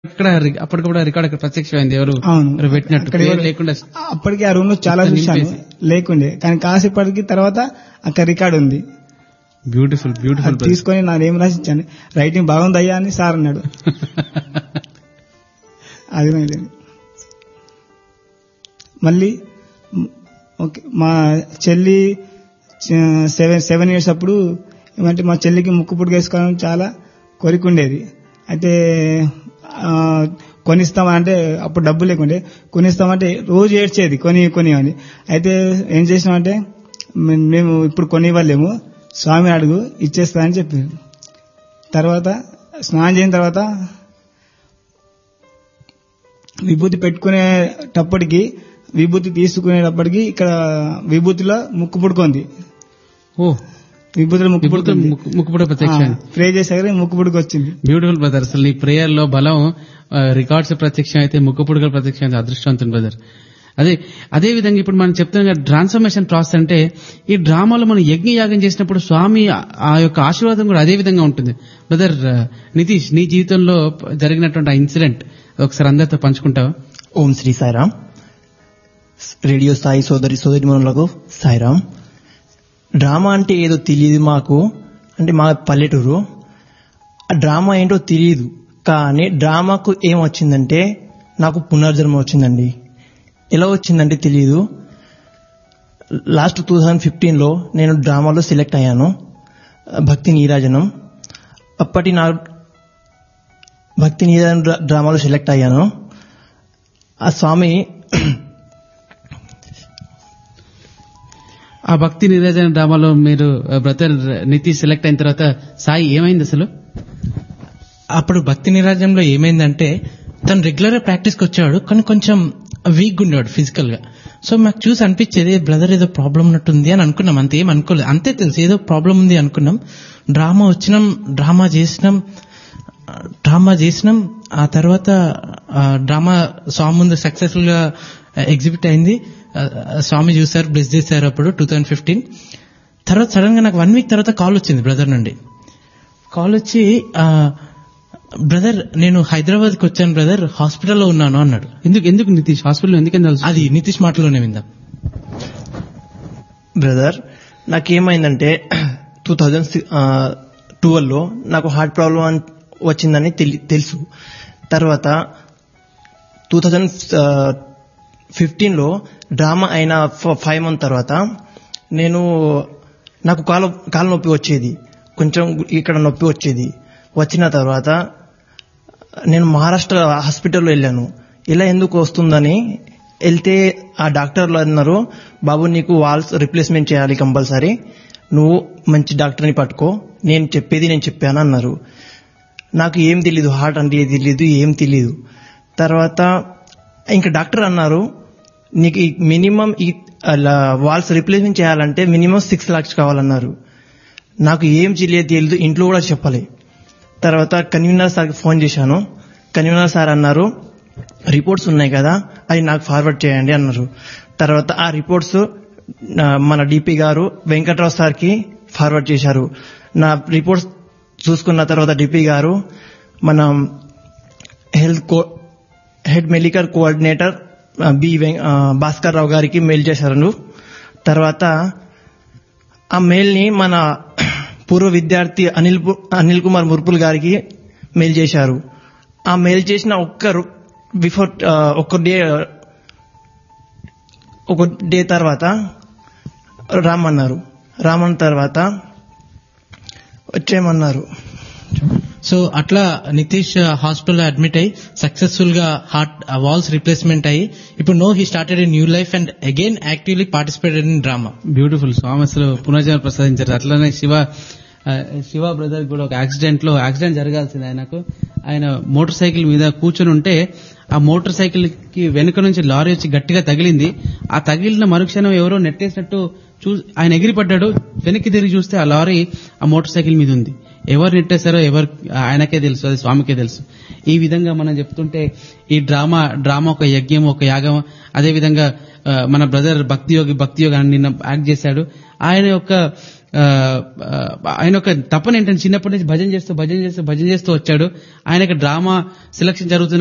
ఇక్కడ రి- అప్పటికప్పుడు రికార్డ్ అక్కడ ప్రత్యక్షమైంది ఎవరు అవును ఎవరు పెట్టినట్టు అక్కడ పేరు ఎవరు- లేకుండా అప్పటికి ఆ రూమ్ లో చాలా మొత్తం చూశాను నింపేసి. లేకుండే కానీ కాసేపటికి తర్వాత అక్కడ రికార్డ్ ఉంది బ్యూటిఫుల్ బ్యూటిఫుల్ అది తీసుకొని నా ఏం రాసిచ్చాను రైటింగ్ బాగుందయ్యా అని సార్ అన్నాడు అది నాది. మళ్ళీ మ్, ఓకే మా చెల్లి చ- సెవెన్ సెవెన్ ఇయర్స్ అప్పుడు ఏమంటే మా చెల్లికి ముక్కు పుట్టుక వేసుకోవడం చాలా కోరిక ఉండేది అయితే ఆ, కొనిస్తామా అంటే అప్పుడు డబ్బు లేకుండే కొనిస్తామంటే రోజు ఏడ్చేది కొని కొని అని అయితే ఏం చేసినామంటే మే- మేము ఇప్పుడు కొనివ్వలేము స్వామి అడుగు ఇచ్చేస్తా అని చెప్పారు తర్వాత స్నానం చేసిన తర్వాత విభూతి పెట్టుకునేటప్పటికి విభూతి తీసుకునేటప్పటికి ఇక్కడ విభూతిలో ముక్కు పుడుకుంది ఓ విభూతిలో ముక్కు ఇప్పుడు పుడుకుంది ముక్కుపుడ ప్రత్యక్షమైంది ప్రే చేసాక ముక్కు పుడుకు వచ్చింది బ్యూటిఫుల్ బ్రదర్ అసలు నీ ప్రేయర్ లో బలం రికార్డ్స్ ప్రత్యక్షం అయితే ముక్కుపుడుగల ప్రత్యక్షం అయితే అదృష్టవంతుని బ్రదర్ అదే అదే విధంగా ఇప్పుడు మనం చెప్తున్న ట్రాన్స్ఫర్మేషన్ ప్రాసెస్ అంటే ఈ డ్రామాలో మనం యజ్ఞ యాగం చేసినప్పుడు స్వామి ఆ- ఆ యొక్క ఆశీర్వాదం కూడా అదే విధంగా ఉంటుంది బ్రదర్ నితీష్ నీ జీవితంలో జరిగినటువంటి ఆ ఇన్సిడెంట్ ఒకసారి అందరితో పంచుకుంటావా ఓం శ్రీ సాయిరామ్ రేడియో సాయి సోదరి సోదరి మనులకు సాయిరామ్ డ్రామా అంటే ఏదో తెలియదు మాకు అంటే మా పల్లెటూరు ఆ డ్రామా ఏంటో తెలియదు కానీ డ్రామాకు ఏం వచ్చిందంటే నాకు పునర్జన్మ వచ్చిందండి ఎలా వచ్చిందంటే తెలియదు లాస్ట్ టూ థౌజండ్ ఫిఫ్టీన్లో నేను డ్రామాలో సెలెక్ట్ అయ్యాను భక్తి నీరాజనం అప్పటి నా భక్తి నీరాజనం డ్రా- డ్రామాలో సెలెక్ట్ అయ్యాను ఆ స్వామి ఆ భక్తి నిరాజన డ్రామాలో మీరు బ్రదర్ నితీష్ సెలెక్ట్ అయిన తర్వాత సాయి ఏమైంది అసలు అప్పుడు భక్తి నిరాజంలో ఏమైందంటే తను రెగ్యులర్ గా ప్రాక్టీస్ కి వచ్చాడు కానీ కొంచెం వీక్ ఉండేవాడు ఫిజికల్ గా సో మాకు చూసి అనిపించేది బ్రదర్ ఏదో ప్రాబ్లం ఉన్నట్టుంది అని అనుకున్నాం అంతే ఏం అనుకోలేదు అంతే తెలుసు ఏదో ప్రాబ్లం ఉంది అనుకున్నాం డ్రామా వచ్చినాం డ్రామా చేసినాం డ్రామా చేసినాం ఆ తర్వాత ఆ డ్రామా స్వామి ముందు సక్సెస్ఫుల్ గా ఎగ్జిబిట్ అయింది ఆ, స్వామి చూసారు బ్లెస్ చేశారు అప్పుడు టూ థౌజండ్ ఫిఫ్టీన్ తర్వాత సడన్ గా నాకు వన్ వీక్ తర్వాత కాల్ వచ్చింది బ్రదర్ నుండి కాల్ వచ్చి ఆ, బ్రదర్ నేను హైదరాబాద్ కి వచ్చాను బ్రదర్ హాస్పిటల్లో ఉన్నాను అన్నాడు ఎందుకు ఎందుకు నితీష్ హాస్పిటల్ ఎందుకని తెలుసు అది నితీష్ మాటలోనే విందాం బ్రదర్ నాకేమైందంటే టూ థౌజండ్ ట్వెల్వ్లో నాకు హార్ట్ ప్రాబ్లం అని వచ్చిందని తెలి- తెలుసు తర్వాత టూ థౌజండ్ ఫిఫ్టీన్లో డ్రామా అయిన ఫైవ్ మంత్ తర్వాత నేను నాకు కాలు కాలు నొప్పి వచ్చేది కొంచెం ఇక్కడ నొప్పి వచ్చేది వచ్చిన తర్వాత నేను మహారాష్ట్ర హాస్పిటల్లో వెళ్ళాను ఇలా ఎందుకు వస్తుందని వెళ్తే ఆ డాక్టర్లు అన్నారు బాబు నీకు వాల్స్ రిప్లేస్మెంట్ చేయాలి కంపల్సరీ నువ్వు మంచి డాక్టర్ని పట్టుకో నేను చెప్పేది నేను చెప్పాను అన్నారు నాకు ఏం తెలీదు హార్ట్ అంటే ఏది తెలీదు ఏం తెలీదు తర్వాత ఇంకా డాక్టర్ అన్నారు నీకు ఈ మినిమం ఈ అలా వాల్స్ రిప్లేస్మెంట్ చేయాలంటే మినిమం సిక్స్ లాక్స్ కావాలన్నారు నాకు ఏం తెలియదు తెలియదు ఇంట్లో కూడా చెప్పలే తర్వాత కన్వీనర్ సార్కి ఫోన్ చేశాను కన్వీనర్ సార్ అన్నారు రిపోర్ట్స్ ఉన్నాయి కదా అది నాకు ఫార్వర్డ్ చేయండి అన్నారు తర్వాత ఆ రిపోర్ట్స్ ఆ, మన డిపి గారు వెంకట్రావు సార్కి ఫార్వర్డ్ చేశారు నా రిపోర్ట్స్ చూసుకున్న తర్వాత డిపి గారు మన health co head medical coordinator ఆ, బి వెం- ఆ, భాస్కర్ రావు గారికి మెయిల్ చేశారు తర్వాత ఆ మెయిల్ని మన పూర్వ విద్యార్థి అనిల్ పు- అనిల్ కుమార్ ముర్పుల్ గారికి మెయిల్ చేశారు ఆ మెయిల్ చేసిన ఒక్క బిఫోర్ ఒక డే ఒక డే తర్వాత రామన్నారు రామన్న తర్వాత వచ్చేయమన్నారు సో అట్లా నితీష్ హాస్పిటల్లో అడ్మిట్ అయ్యి సక్సెస్ఫుల్ గా హార్ట్ వాల్స్ రిప్లేస్మెంట్ అయ్యి ఇప్పుడు now he started new life and again actively participated in drama beautiful Swami అసలు పునర్జన్మ ప్రసాదించారు అట్లనే శివ ఆ, శివ బ్రదర్ కూడా ఒక యాక్సిడెంట్ లో యాక్సిడెంట్ జరగాల్సింది ఆయనకు ఆయన మోటార్ సైకిల్ మీద కూర్చొని ఉంటే ఆ మోటార్ సైకిల్ కి వెనుక నుంచి లారీ వచ్చి గట్టిగా తగిలింది ఆ తగిలిన మరుక్షణం ఎవరో నెట్టేసినట్టు చూ ఆయన ఎగిరిపడ్డాడు వెనక్కి తిరిగి చూస్తే ఆ లారీ ఆ మోటార్ సైకిల్ మీద ఉంది ఎవరు నెట్టేశారో ఎవరు ఆయనకే తెలుసు అది స్వామికే తెలుసు ఈ విధంగా మనం చెప్తుంటే ఈ డ్రామా డ్రామా ఒక యజ్ఞం ఒక యాగం అదే విధంగా ఆ, మన బ్రదర్ భక్తి యోగి భక్తి యోగి అని నిన్న యాక్ట్ చేశాడు ఆయన యొక్క ఆ, ఆ, ఆయన ఒక తపన ఏంటంటే చిన్నప్పటి నుంచి భజన చేస్తూ భజన చేస్తూ భజన చేస్తూ వచ్చాడు ఆయనకి డ్రామా సెలక్షన్ జరుగుతున్న